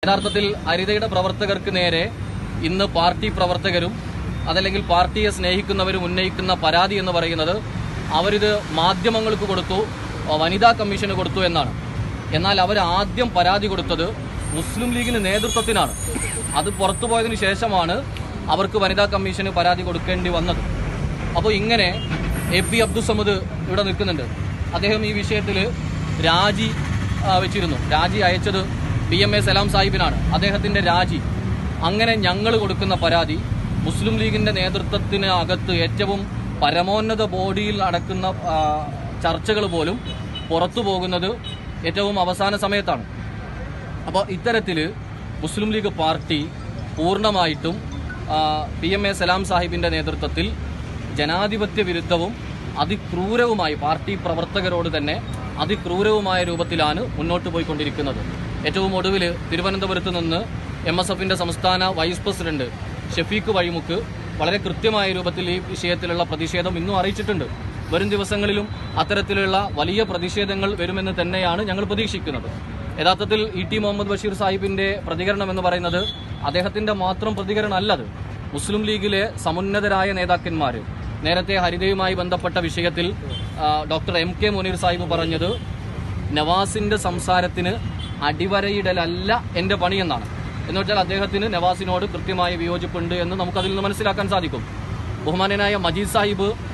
യഥാർത്ഥത്തിൽ ഹരിതയുടെ പ്രവർത്തകർക്ക് നേരെ ഇന്ന് പാർട്ടി പ്രവർത്തകരും അതല്ലെങ്കിൽ പാർട്ടിയെ സ്നേഹിക്കുന്നവരും ഉന്നയിക്കുന്ന പരാതി എന്ന് പറയുന്നത് അവരിത് മാധ്യമങ്ങൾക്ക് കൊടുത്തു വനിതാ കമ്മീഷന് കൊടുത്തു എന്നാണ് എന്നാൽ അവർ ആദ്യം പരാതി കൊടുത്തത് മുസ്ലിം ലീഗിന് നേതൃത്വത്തിനാണ് അത് പുറത്തു പോയതിനു ശേഷമാണ് അവർക്ക് വനിതാ കമ്മീഷന് പരാതി കൊടുക്കേണ്ടി വന്നത് അപ്പോൾ ഇങ്ങനെ എ പി അബ്ദുസമദ് ഇവിടെ നിൽക്കുന്നുണ്ട് അദ്ദേഹം ഈ വിഷയത്തിൽ രാജി ആ, വെച്ചിരുന്നു രാജി അയച്ചത് പി എം എ സലാം സാഹിബിനാണ് അദ്ദേഹത്തിന്റെ രാജി അങ്ങനെ ഞങ്ങൾ കൊടുക്കുന്ന പരാതി മുസ്ലിം ലീഗിന്റെ നേതൃത്വത്തിന് അകത്ത് ഏറ്റവും പരമോന്നത ബോഡിയിൽ നടക്കുന്ന ആ, ചർച്ചകൾ പോലും പുറത്തു പോകുന്നത് ഏറ്റവും അവസാന സമയത്താണ് അപ്പോൾ ഇത്തരത്തിൽ മുസ്ലിം ലീഗ് പാർട്ടി പൂർണ്ണമായിട്ടും പി എം എ സലാം സാഹിബിന്റെ നേതൃത്വത്തിൽ ജനാധിപത്യ വിരുദ്ധവും അതിക്രൂരവുമായി പാർട്ടി പ്രവർത്തകരോട് തന്നെ അതിക്രൂരവുമായ രൂപത്തിലാണ് മുന്നോട്ട് പോയിക്കൊണ്ടിരിക്കുന്നത് ഏറ്റവും ഒടുവിൽ തിരുവനന്തപുരത്ത് നിന്ന് എം എസ് എഫിന്റെ സംസ്ഥാന വൈസ് പ്രസിഡന്റ് ഷഫീഖ് വഴിമുക്ക് വളരെ കൃത്യമായ രൂപത്തിൽ ഈ വിഷയത്തിലുള്ള പ്രതിഷേധം ഇന്നും അറിയിച്ചിട്ടുണ്ട് വരും ദിവസങ്ങളിലും അത്തരത്തിലുള്ള വലിയ പ്രതിഷേധങ്ങൾ വരുമെന്ന് തന്നെയാണ് ഞങ്ങൾ പ്രതീക്ഷിക്കുന്നത് യഥാർത്ഥത്തിൽ ഇ ടി മുഹമ്മദ് ബഷീർ സാഹിബിന്റെ പ്രതികരണം എന്ന് പറയുന്നത് അദ്ദേഹത്തിന്റെ മാത്രം പ്രതികരണം അല്ലത് മുസ്ലിം ലീഗിലെ സമുന്നതരായ നേതാക്കന്മാർ നേരത്തെ ഹരിതയുമായി ബന്ധപ്പെട്ട വിഷയത്തിൽ ആ, doctor M K Muneer sahib പറഞ്ഞത് നവാസിന്റെ സംസാരത്തിന് അടിവരയിടലല്ല എന്റെ പണിയെന്നാണ് എന്ന് വെച്ചാൽ അദ്ദേഹത്തിന് നവാസിനോട് കൃത്യമായ വിയോജിപ്പുണ്ട് എന്ന് നമുക്കതിൽ നിന്ന് മനസ്സിലാക്കാൻ സാധിക്കും ബഹുമാനനായ മജീദ് സാഹിബ്